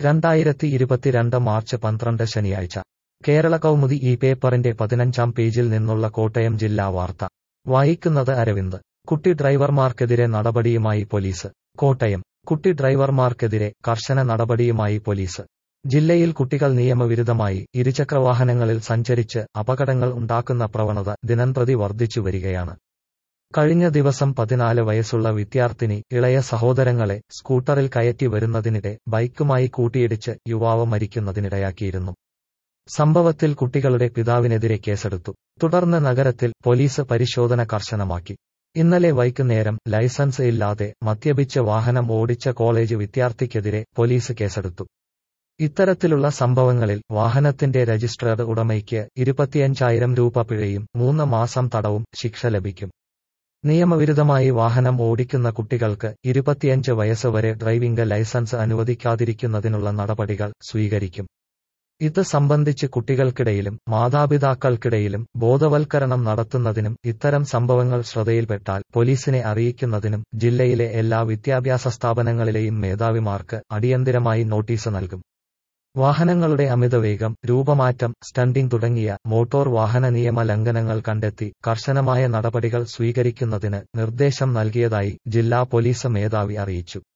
രണ്ടായിരത്തി ഇരുപത്തിരണ്ട് മാർച്ച് പന്ത്രണ്ട് ശനിയാഴ്ച കേരള കൗമുദി ഈ പേപ്പറിന്റെ പതിനഞ്ചാം പേജിൽ നിന്നുള്ള കോട്ടയം ജില്ലാ വാർത്ത വായിക്കുന്നത് അരവിന്ദ് കുട്ടി ഡ്രൈവർമാർക്കെതിരെ നടപടിയുമായി പോലീസ് കോട്ടയം കുട്ടി ഡ്രൈവർമാർക്കെതിരെ കർശന നടപടിയുമായി പോലീസ് ജില്ലയിൽ കുട്ടികൾ നിയമവിരുദ്ധമായി ഇരുചക്രവാഹനങ്ങളിൽ സഞ്ചരിച്ച് അപകടങ്ങൾ ഉണ്ടാക്കുന്ന പ്രവണത ദിനംപ്രതി വർദ്ധിച്ചു വരികയാണ് കഴിഞ്ഞ ദിവസം പതിനാല് വയസ്സുള്ള വിദ്യാർത്ഥിനി ഇളയ സഹോദരങ്ങളെ സ്കൂട്ടറിൽ കയറ്റി വരുന്നതിനിടെ ബൈക്കുമായി കൂട്ടിയിടിച്ച് യുവാവ് മരിക്കുന്നതിനിടയാക്കിയിരുന്നു സംഭവത്തിൽ കുട്ടികളുടെ പിതാവിനെതിരെ കേസെടുത്തു തുടർന്ന് നഗരത്തിൽ പോലീസ് പരിശോധന കർശനമാക്കി ഇന്നലെ വൈകുന്നേരം ലൈസൻസ് ഇല്ലാതെ മദ്യപിച്ച് വാഹനം ഓടിച്ച കോളേജ് വിദ്യാർത്ഥിക്കെതിരെ പോലീസ് കേസെടുത്തു ഇത്തരത്തിലുള്ള സംഭവങ്ങളിൽ വാഹനത്തിന്റെ രജിസ്ട്രേഡ് ഉടമയ്ക്ക് ഇരുപത്തിയഞ്ചായിരം രൂപ പിഴയും മൂന്ന് മാസം തടവും ശിക്ഷ ലഭിക്കും നിയമവിരുദ്ധമായി വാഹനം ഓടിക്കുന്ന കുട്ടികൾക്ക് ഇരുപത്തിയഞ്ച് വയസ്സ് വരെ ഡ്രൈവിംഗ് ലൈസൻസ് അനുവദിക്കാതിരിക്കുന്നതിനുള്ള നടപടികൾ സ്വീകരിക്കും ഇത് സംബന്ധിച്ച് കുട്ടികൾക്കിടയിലും മാതാപിതാക്കൾക്കിടയിലും ബോധവൽക്കരണം നടത്തുന്നതിനും ഇത്തരം സംഭവങ്ങൾ ശ്രദ്ധയിൽപ്പെട്ടാൽ പോലീസിനെ അറിയിക്കുന്നതിനും ജില്ലയിലെ എല്ലാ വിദ്യാഭ്യാസ സ്ഥാപനങ്ങളിലെയും മേധാവിമാർക്ക് അടിയന്തിരമായി നോട്ടീസ് നൽകും വാഹനങ്ങളുടെ അമിതവേഗം രൂപമാറ്റം സ്റ്റണ്ടിംഗ് തുടങ്ങിയ മോട്ടോർ വാഹന നിയമ ലംഘനങ്ങൾ കണ്ടെത്തി കർശനമായ നടപടികൾ സ്വീകരിക്കുന്നതിന് നിർദ്ദേശം നൽകിയതായി ജില്ലാ പോലീസ് മേധാവി അറിയിച്ചു